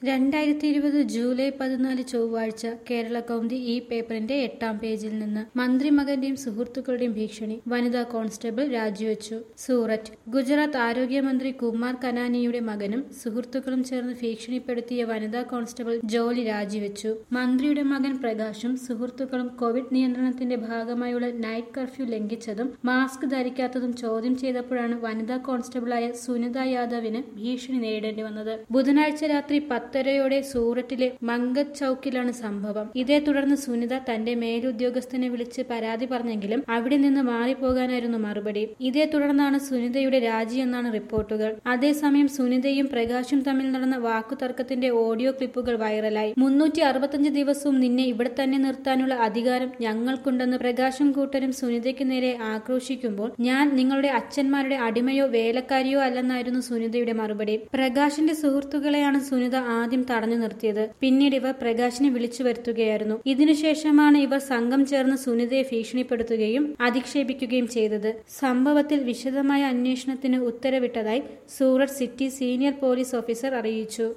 രണ്ടായിരത്തി ഇരുപത് ജൂലൈ പതിനാല് ചൊവ്വാഴ്ച കേരള കൗമുദി ഈ പേപ്പറിന്റെ എട്ടാം പേജിൽ നിന്ന് മന്ത്രിമകന്റെയും സുഹൃത്തുക്കളുടെയും ഭീഷണി വനിതാ കോൺസ്റ്റബിൾ രാജിവെച്ചു സൂററ്റ് ഗുജറാത്ത് ആരോഗ്യമന്ത്രി കുമാർ കനാനിയുടെ മകനും സുഹൃത്തുക്കളും ചേർന്ന് ഭീഷണിപ്പെടുത്തിയ വനിതാ കോൺസ്റ്റബിൾ ജോലി രാജിവെച്ചു മന്ത്രിയുടെ മകൻ പ്രകാശും സുഹൃത്തുക്കളും കോവിഡ് നിയന്ത്രണത്തിന്റെ ഭാഗമായുള്ള നൈറ്റ് കർഫ്യൂ ലംഘിച്ചതും മാസ്ക് ധരിക്കാത്തതും ചോദ്യം ചെയ്തപ്പോഴാണ് വനിതാ കോൺസ്റ്റബിളായ സുനിത യാദവിന് ഭീഷണി നേരിടേണ്ടി വന്നത് ബുധനാഴ്ച രാത്രി പത്തരയോടെ സൂററ്റിലെ മങ്കത് ചൌക്കിലാണ് സംഭവം ഇതേ തുടർന്ന് സുനിത തന്റെ മേലുദ്യോഗസ്ഥനെ വിളിച്ച് പരാതി പറഞ്ഞെങ്കിലും അവിടെ നിന്ന് മാറിപ്പോകാനായിരുന്നു മറുപടി ഇതേ തുടർന്നാണ് സുനിതയുടെ രാജി എന്നാണ് റിപ്പോർട്ടുകൾ അതേസമയം സുനിതയും പ്രകാശും തമ്മിൽ നടന്ന വാക്കുതർക്കത്തിന്റെ ഓഡിയോ ക്ലിപ്പുകൾ വൈറലായി മുന്നൂറ്റി അറുപത്തഞ്ച് ദിവസവും നിന്നെ ഇവിടെ തന്നെ നിർത്താനുള്ള അധികാരം ഞങ്ങൾക്കുണ്ടെന്ന് പ്രകാശും കൂട്ടരും സുനിതയ്ക്ക് നേരെ ആക്രോശിക്കുമ്പോൾ ഞാൻ നിങ്ങളുടെ അച്ഛന്മാരുടെ അടിമയോ വേലക്കാരിയോ അല്ലെന്നായിരുന്നു സുനിതയുടെ മറുപടി പ്രകാശിന്റെ സുഹൃത്തുക്കളെയാണ് സുനിത ആദ്യം തടഞ്ഞു നിർത്തിയത് പിന്നീട് ഇവർ പ്രകാശിനെ വിളിച്ചു വരുത്തുകയായിരുന്നു ഇതിനുശേഷമാണ് ഇവർ സംഘം ചേർന്ന് സുനിതയെ ഭീഷണിപ്പെടുത്തുകയും അധിക്ഷേപിക്കുകയും ചെയ്തത് സംഭവത്തിൽ വിശദമായ അന്വേഷണത്തിന് ഉത്തരവിട്ടതായി Surat city senior police officer അറിയിച്ചു